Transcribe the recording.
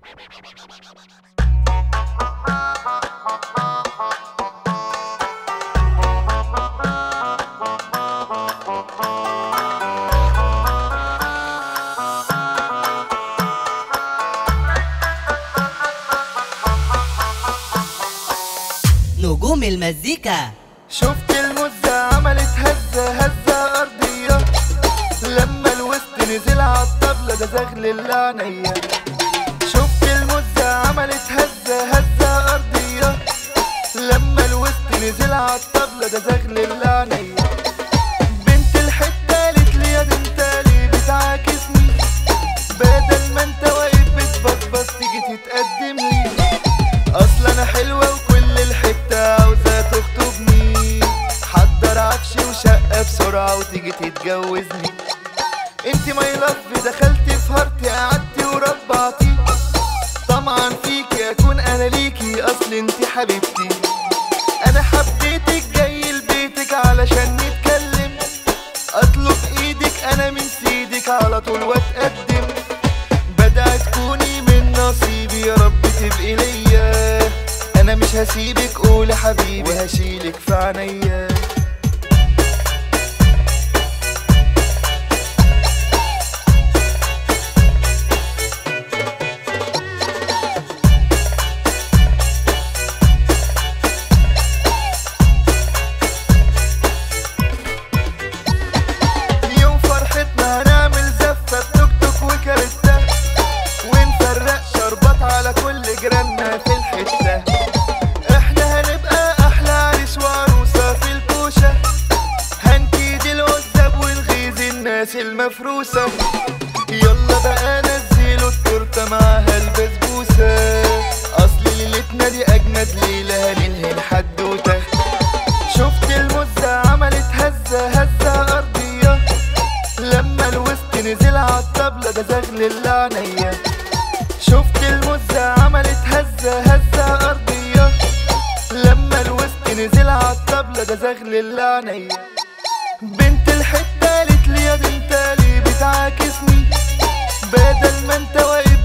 نجوم المزيكا شفت المزة عملت هزة هزة أرضية لما الوسط نزل عالطبلة ده زغل عينيا شفت المزة عملت هزة هزة أرضية لما الوسط نزل عالطبلة ده زغل عينيا بنت الحتة قالت لي يا ده انت ليه بتعاكسني بدل ما انت واقف بتبصبص تيجي تتقدم لي اصل انا حلوة وكل الحتة عاوزة تخطبني حضر عفش وشقة بسرعة وتيجي تتجوزني انت ماي لاف دخلت في هارتي قعدتي وربعتي طمعا فيكي اكون انا ليكي اصل انت حبيبتي انا حبيتك جاي لبيتك علشان نتكلم اطلب ايدك انا من سيدك على طول واتقدم بدأت تكوني من نصيبي يا رب تبقي ليا انا مش هسيبك قول يا حبيبي هشيلك في عينيا يوم فرحتنا هنعمل زفة بتوك توك وكارتة ونفرق شربات على كل جيراننا في الحتة احنا هنبقى احلى عريس وعروسة في الكوشة هنكيد العزاب ونغيظ الناس المفروسة يلا بقى نزلوا التورتة معاها البسبوسة اصل ليلتنا دي اجمد ليلة هننهي الحدوتة شفت المزة عملت هزة هزة أرضية لما الوسط نزل عالطبلة ده زغل عينيا شفت المزة عملت هزة هزة أرضية لما الوسط نزل عالطبلة ده زغل عينيا بنت الحتة قالت لي يا ده انت ليه بتعاكسني بدل ما انت واقف